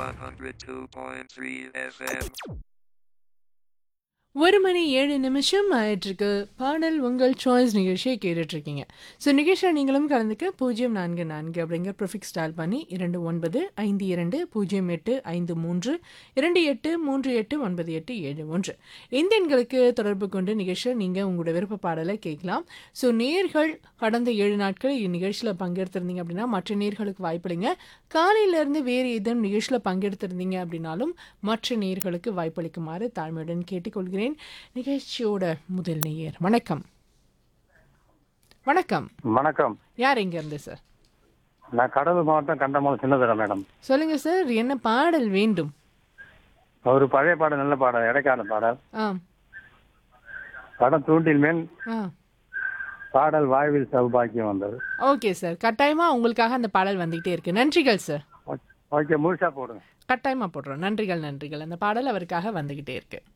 102.3 FM. ஒரு மணி ஏழு நிமிஷம் ஆயிட்டிருக்கு பாடல் உங்கள் சாய்ஸ் நிகழ்ச்சியை கேட்டுட்ருக்கீங்க ஸோ நிகழ்ச்சியில் நீங்களும் கலந்துக்க பூஜ்ஜியம் நான்கு நான்கு அப்படிங்கிற ப்ரிஃபிக்ஸ் டால் பண்ணி இரண்டு ஒன்பது ஐந்து இரண்டு பூஜ்ஜியம் எட்டு ஐந்து மூன்று இரண்டு எட்டு மூன்று எட்டு ஒன்பது எட்டு ஏழு ஒன்று இந்த எண்களுக்கு தொடர்பு கொண்டு நிகழ்ச்சியில் நீங்கள் உங்களோட விருப்ப பாடலை கேட்கலாம் ஸோ நேர்கள் கடந்த ஏழு நாட்கள் இந்நிகழ்ச்சியில் பங்கெடுத்திருந்தீங்க அப்படின்னா மற்ற நேர்களுக்கு வாய்ப்பளிங்க காலையிலேருந்து வேறு ஏதேனும் நிகழ்ச்சியில் பங்கெடுத்திருந்தீங்க அப்படின்னாலும் மற்ற நேர்களுக்கு வாய்ப்பளிக்குமாறு தாழ்மையுடன் கேட்டுக்கொள்கிறேன் நிகழ்ச்சியோட முதல் நேயர் வணக்கம் வணக்கம் வணக்கம் யார் எங்க இருந்து சார் நான் கடலூர் மாவட்டம் கண்டமாலம் சின்னதுரை மேடம் சொல்லுங்க சார் என்ன பாடல் வேண்டும் ஒரு பழைய பாடல் நல்ல பாடல் இடைக்கால பாடல் ஆ படம் தூண்டில் மேல் ஆ பாடல் வாழ்வில் சௌபாக்கியம் வந்தது ஓகே சார் கட்டாயமா உங்களுக்காக அந்த பாடல் வந்துகிட்டே இருக்கு நன்றிகள் சார் ஓகே முழுசா போடுங்க கட்டாயமா போடுறோம் நன்றிகள் நன்றிகள் அந்த பாடல் அவருக்காக வந்துகிட்டே இருக்கு